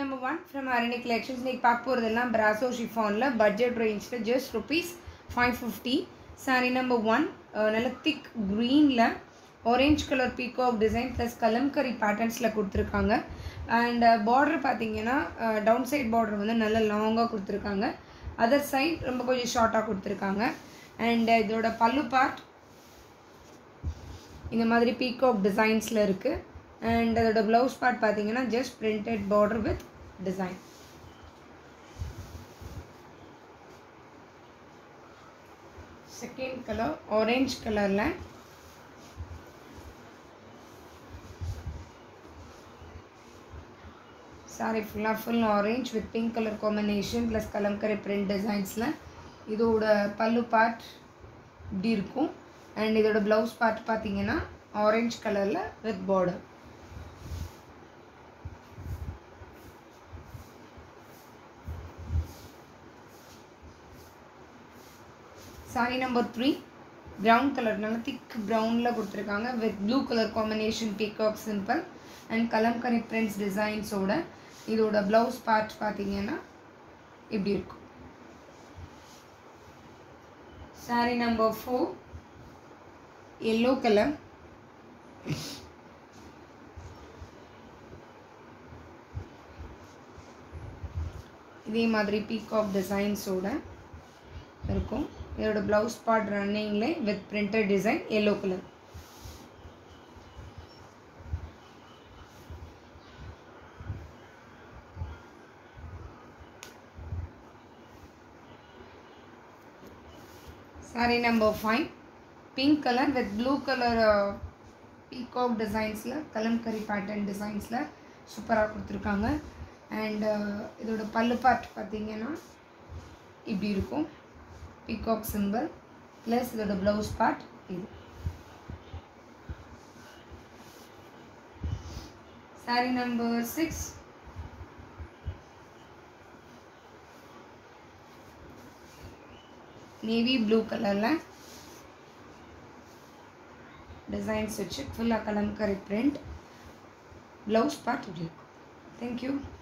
number one from Arani collections இன்னைக்கு பார்க்க போகிறதெல்லாம் பிராசோ ஷிஃபானில் பட்ஜெட் ரேஞ்சில் just rupees five fifty sari number one நல்ல திக் க்ரீனில் orange colour peacock design plus kalamkari பேட்டர்ன்ஸில் கொடுத்துருக்காங்க அண்ட் பார்டர் பார்த்தீங்கன்னா டவுன் சைட் பார்டர் வந்து நல்ல லாங்காக கொடுத்துருக்காங்க அதர் சைட் ரொம்ப கொஞ்சம் ஷார்ட்டாக கொடுத்துருக்காங்க அண்ட் இதோட பல்லு பார்ட் இந்த மாதிரி பீகாக் டிசைன்ஸில் இருக்குது அண்ட் அதோட ப்ளவுஸ் பார்ட் பார்த்தீங்கன்னா just printed border with design second colour orange கலரில் சாரி ஃபுல்லாக full orange with pink colour combination plus kalamkari print டிசைன்ஸில் இதோட பல்லு பார்ட் இப்படி இருக்கும் அண்ட் இதோட ப்ளவுஸ் பார்ட் பார்த்தீங்கன்னா ஆரஞ்ச் கலரில் with border sari number three brown colour நல்லா திக் ப்ரௌனில் கொடுத்துருக்காங்க with blue colour combination peacock simple and kalamkari prints டிசைன்ஸோட இதோட ப்ளவுஸ் பார்ட் பார்த்தீங்கன்னா இப்படி இருக்கும் sari number four yellow colour இதே மாதிரி பீகாக் டிசைன்ஸோட இருக்கும் இதோட ப்ளவுஸ் பார்ட் ரன்னிங்லே with printed design yellow colour sari number five pink colour with blue colour peacock டிசைன்ஸில் கலம்கரி பேட்டர்ன் டிசைன்ஸில் சூப்பராக கொடுத்துருக்காங்க அண்ட் இதோட பல்லு பார்ட் பார்த்தீங்கன்னா இப்படி இருக்கும் பீகாக் சிம்பிள் ப்ளஸ் இதோட ப்ளவுஸ் பார்ட் இது sari number six navy blue கலரில் டிசைன்ஸ் வச்சு ஃபுல்லாக கலம்கரி பிரிண்ட் ப்ளவுஸ் பார்ட் இப்படி இருக்கும் தேங்க்யூ